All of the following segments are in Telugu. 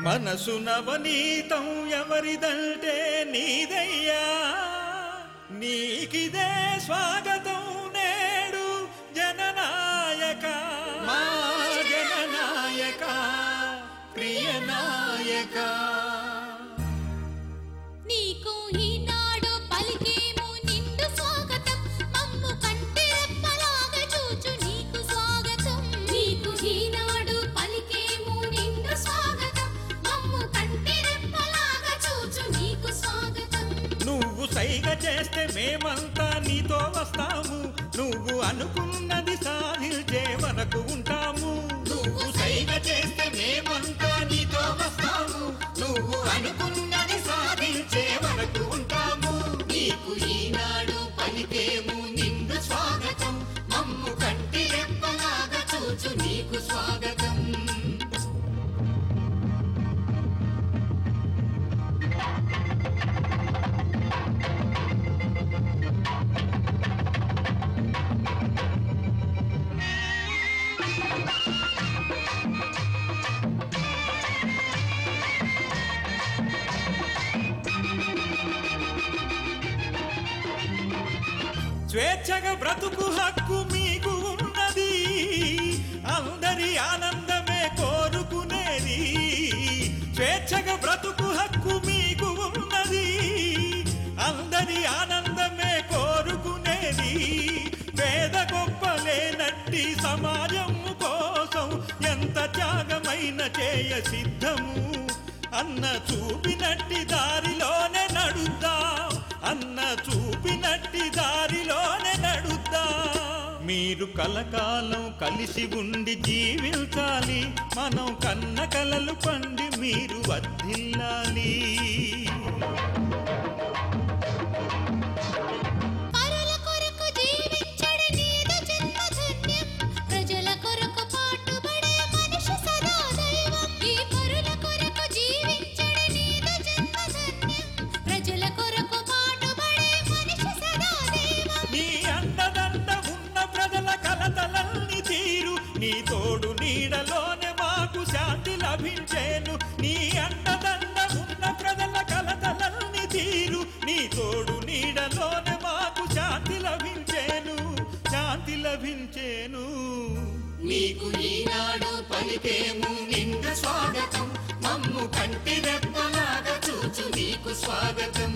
మనసు నవనీతం ఎవరిదంటే నీదయ్యా నీకిదే స్వాగతం నేడు జననాయక మా జననాయక ప్రియ నాయక నీకు ఈనాడు పలికేము నిండు స్వాగతం మమ్ము కంటి రెప్పలాగా చూచు నీకు స్వాగతం నీకు ఈనాడు పలికేము నిండు స్వాగతం మమ్ము కంటి రెప్పలాగా చూచు నీకు స్వాగతం నువ్వు సైగ చేస్తే మేమంతా నీతో వస్తాము నువ్వు అనుకున్నది సాధించే వరకు ఉంటాము నువ్వు సైగ చేస్తే మేమంతా నీతో వస్తాము నువ్వు అనుకున్నది సాధించే వరకు ఉంటాము నీకు ఈనాడు పలికేము నిండు స్వాగతం మమ్ము కంటి రెప్పలాగా చూచు నీకు స్వాగతం స్వేచ్ఛగా బ్రతుకు హక్కు మీకు ఉన్నది అందరి ఆనందమే కోరుకునేది స్వేచ్ఛగా బ్రతుకు హక్కు మీకు ఉన్నది అందరి ఆనందమే కోరుకునేది పేద గొప్పలేనట్టి సమాజం కోసం ఎంత త్యాగమైన చేయ సిద్ధము అన్న చూపినట్టి దారిలోనే నడుద్దాం అన్న చూపినట్టి దారిలోనే నడుద్దాం మీరు కలకాలం కలిసి ఉండి జీవించాలి మనం కన్న కలలు పండి మీరు వర్ధిల్లాలి పరుల కొరకు జీవించడి నీదు జన్మధన్యం ప్రజల కొరకు పాటుపడే మనిషి సదా దైవం ఈ పరుల కొరకు జీవించడి నీదు జన్మధన్యం ప్రజల కొరకు పాటుపడే మనిషి సదా దైవం నీ అండదండ ఉన్న ప్రజల కలతలల్ని తీరు నీ తోడు నీడలోనే మాకు శాంతి లభించేను నీ అండదండ ఉన్న ప్రజల కలతలల్ని తీరు నీ తోడు నీడలోనే మాకు శాంతి లభించేను శాంతి లభించేను నీకు ఈనాడు పలికేము నిండు స్వాగతం మమ్ము కంటి రెప్పలాగా చూచు నీకు స్వాగతం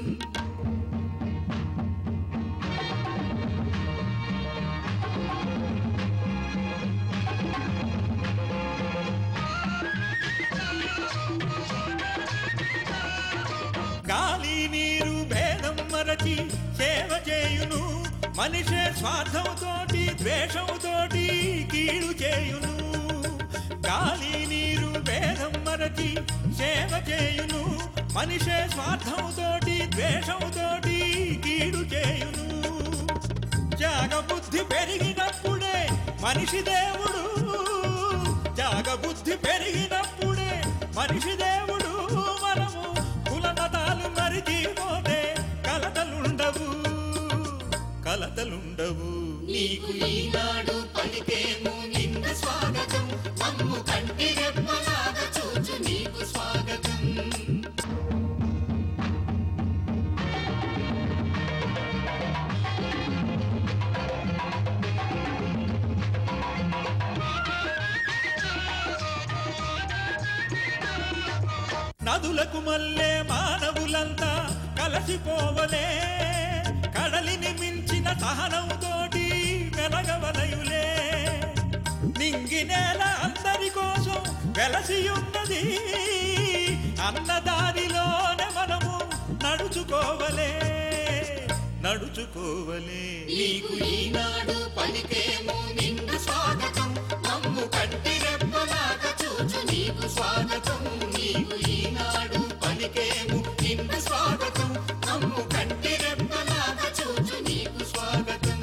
గాలి నీరు భేదం మరచి సేవ చేయును మనిషే స్వార్థంతోటి ద్వేషంతోటి కీడు చేయును గాలి నీరు భేదం మరచి సేవ చేయును మనిషే స్వార్థంతోటి ద్వేషంతోటి కీడు చేయును జాగబుద్ధి పెరిగినప్పుడే మనిషి దేవుడు జాగబుద్ధి పెరిగినప్పుడే మనిషి దేవుడు మనము కుల మతాలు మరిచిపోతే కలతలుండవు కలతలుండవు నీకు ఈనాడు పలికేము నిండు స్వాగతం మమ్ము కంటి రెప్పలాగా చూచు నీకు స్వాగతం నదులకు మల్లే మానవులంతా కలసిపోవలే కడలిని మించిన సహనంతోటి వెలగవలయులే నింగి నేల అందరి కోసం వెలసి ఉన్నది అన్నదారిలోనే మనము నడుచుకోవలే నడుచుకోవలే నీకు ఈనాడు పలికేము నిండు స్వాగతం మమ్ము కంటి రెప్పలాగా చూచు నీకు స్వాగతం నీకు ఈనాడు పలికేము నిండు స్వాగతం మమ్ము కంటి రెప్పలాగా చూచు నీకు స్వాగతం